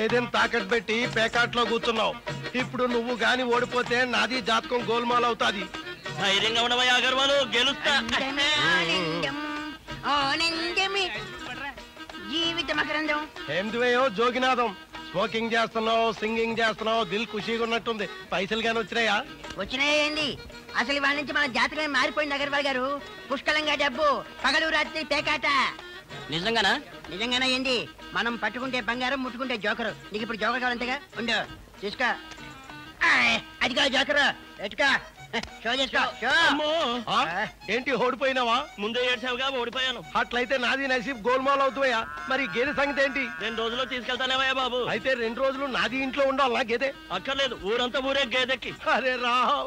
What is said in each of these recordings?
గేదెని తాకట్టు పెట్టి పేకాట్లో కూర్చున్నావు ఇప్పుడు నువ్వు గాని ఓడిపోతే నాది జాతకం గోల్మాల్ అవుతాది ధైర్యంగా ఉండవయ్యా అగర్వాలు గెలుస్తా ఆనందమే ఆనందం, ఆనందమే జీవిత మకరందం ఏందివేయో జోగినాథం స్మోకింగ్ చేస్తున్నావు సింగింగ్ చేస్తున్నావు దిల్ ఖుషీగా ఉన్నట్టుంది పైసలు గాని వచ్చినాయా వచ్చినాయండి అసలు వాళ్ళ నుంచి మన జాతకమే మారిపోయింది అగర్వాల్ గారు పుష్కలంగా డబ్బు పగలు రాత్రి పేకాట నిజంగానా నిజంగానే ఏంది మనం పట్టుకుంటే బంగారం ముట్టుకుంటే జోకరు నీకు ఇప్పుడు జోకర్ కావాలంతేగా ఉండు చూసుకో ఆయ్, అదిగో జోకరు ఎట్టుకో షో చేసుకో షో ఆ? ఏంటి ఓడిపోయినావా ముందే ఏడ్చావుగా ఓడిపోయాను అట్లయితే నాది నసీబ్ గోల్మాల్ అవుతాయా మరి గేదె సంగతి ఏంటి రెండు రోజుల్లో తీసుకెళ్తానేవయ్యా బాబు అయితే రెండు రోజులు నాది ఇంట్లో ఉండాలా గేదె అక్కర్లేదు ఊరంతా ఊరే గేదెక్కి అరే రావ్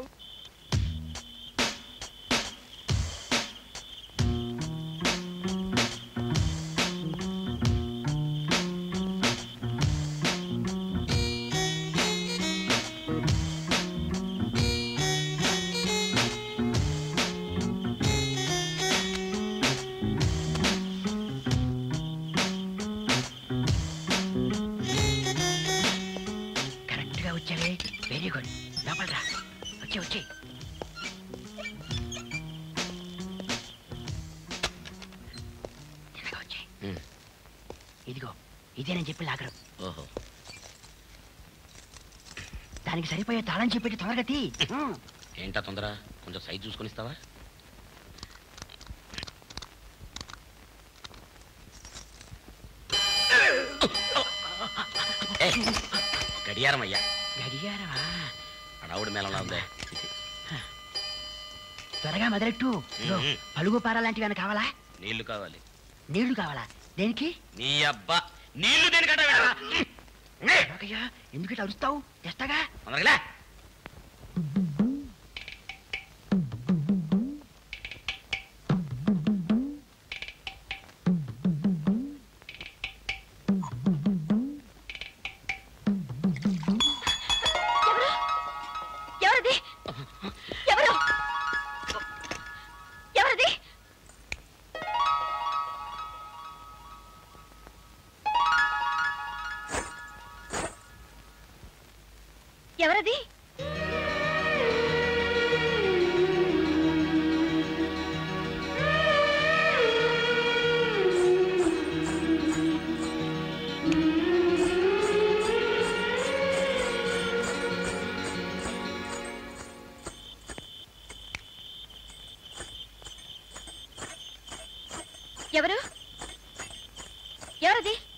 కరెక్ట్ గా వచ్చావే వెరీ గుడ్ లోపల రా వచ్చి వచ్చి తిన్నగా వచ్చి ఉమ్. ఇదిగో ఇదే నేను చెప్పి లాగరు ఓహో దానికి సరిపోయే తాళం చెప్పేటి తొందరగా తీ ఉమ్. ఏంటా తొందర కొంచెం సైజ్ చూసుకొని ఇస్తావా ఏ, గడియారం అయ్యా గడియారమా అడవుడి మేళంలా ఉందే త్వరగా మొదలెట్టు ఇదిగో, ఉమ్. పలుగు పార లాంటివి ఏమైనా కావాలా నీళ్లు కావాలి నీళ్లు కావాలా దేనికి నీ అబ్బా నీళ్లు దేనికంట రాకయ్యా ఎందుకు ఇట్లా అరుస్తావు తెస్తాగా తొందరగా ఎవరది ఎవరు ఎవరది ఎవరది ఎవరు ఎవరది